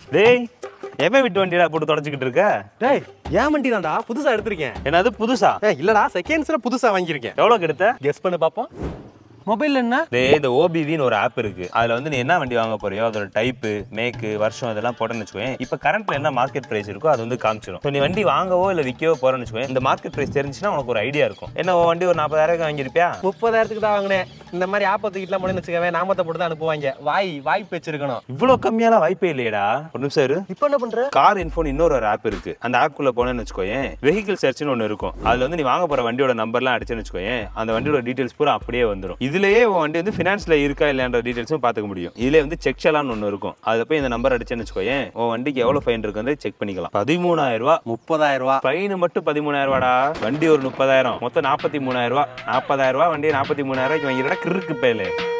டேய் எவன் விட்டு வண்டிடா போட்டு தொடச்சிக்கிட்டு இருக்க டேய் ஏன் வண்டி தான்டா புதுசா எடுத்திருக்கேன் என்னது புதுசா ஏய் இல்லடா செகண்ட்ஸ்ல புதுசா வாங்கியிருக்கேன் எவ்வளோக்கு எடுத்த கெஸ் பண்ணு பாப்போம் மொபைல் என்ன டேய் இந்த ஓபிவின்னு ஒரு ஆப் இருக்கு அதுல வந்து நீ என்ன வண்டி வாங்க போறியோ அதோட டைப்பு மேக்கு வருஷம் இதெல்லாம் போட்டேன்னு வச்சுக்கோயேன் இப்போ கரண்ட்ல என்ன மார்க்கெட் பிரைஸ் இருக்கோ அது வந்து காமிச்சிடும் ஸோ நீ வண்டி வாங்கவோ இல்லை விற்கவோ போறேன்னு வச்சுக்கோயேன் இந்த மார்க்கெட் பிரைஸ் தெரிஞ்சுன்னா உனக்கு ஒரு ஐடியா இருக்கும் என்ன உன் வண்டி ஒரு நாற்பதாயிரம் வாங்கியிருப்பியா முப்பதாயிரத்துக்கு தான் வாங்கினேன் இந்த மாதிரி ஆப் தூக்கிட்டுலாம் போனேன்னு வச்சுக்கவே நாமத்தை போட்டு தான் அனுப்புவாங்க வாய் வாய் வச்சிருக்கணும் இவ்வளோ கம்மியான வாய்ப்பே இல்லையடா ஒரு நிமிஷம் இரு இப்போ என்ன பண்ற கார் இன்ஃபோன் இன்னொரு ஒரு ஆப் இருக்கு அந்த ஆப்குள்ள போனேன்னு வச்சுக்கோயேன் வெஹிக்கிள் சர்ச்னு ஒன்று இருக்கும் அதுல வந்து நீ வாங்க போற வண்டியோட நம்பர்லாம் அடிச்சேன்னு வச்சுக்கோயேன் அந்த வண்டியோட டீடைல்ஸ் பூரா அப்படியே வந்துடும் இதுலயே உன் வண்டி வந்து ஃபினான்ஸ்ல இருக்கா இல்லையான்ற டீடைல்ஸும் பார்த்துக்க முடியும் இதுல வந்து செக் செலான்னு ஒன்று இருக்கும் அதுல போய் இந்த நம்பர் அடிச்சேன்னு வச்சுக்கோயேன் உன் வண்டிக்கு எவ்வளவு ஃபைன் இருக்குன்னு செக் பண்ணிக்கலாம் பதிமூணாயிரம் ரூபாய் முப்பதாயிரம் ரூபா ஃபைன் மட்டும் பதிமூணாயிரம் ரூபாடா வண்டி ஒரு முப்பதாயிரம் மொத்தம் நாற்பத்தி மூணாயிரம் ரூபாய் நாற்பதாயிரம் ரூபாய் வண்டி நாற்பத்தி மூணாயிரம் ரூபாய்க்கு வாங்கிடுறா கிறுக்கு பேலே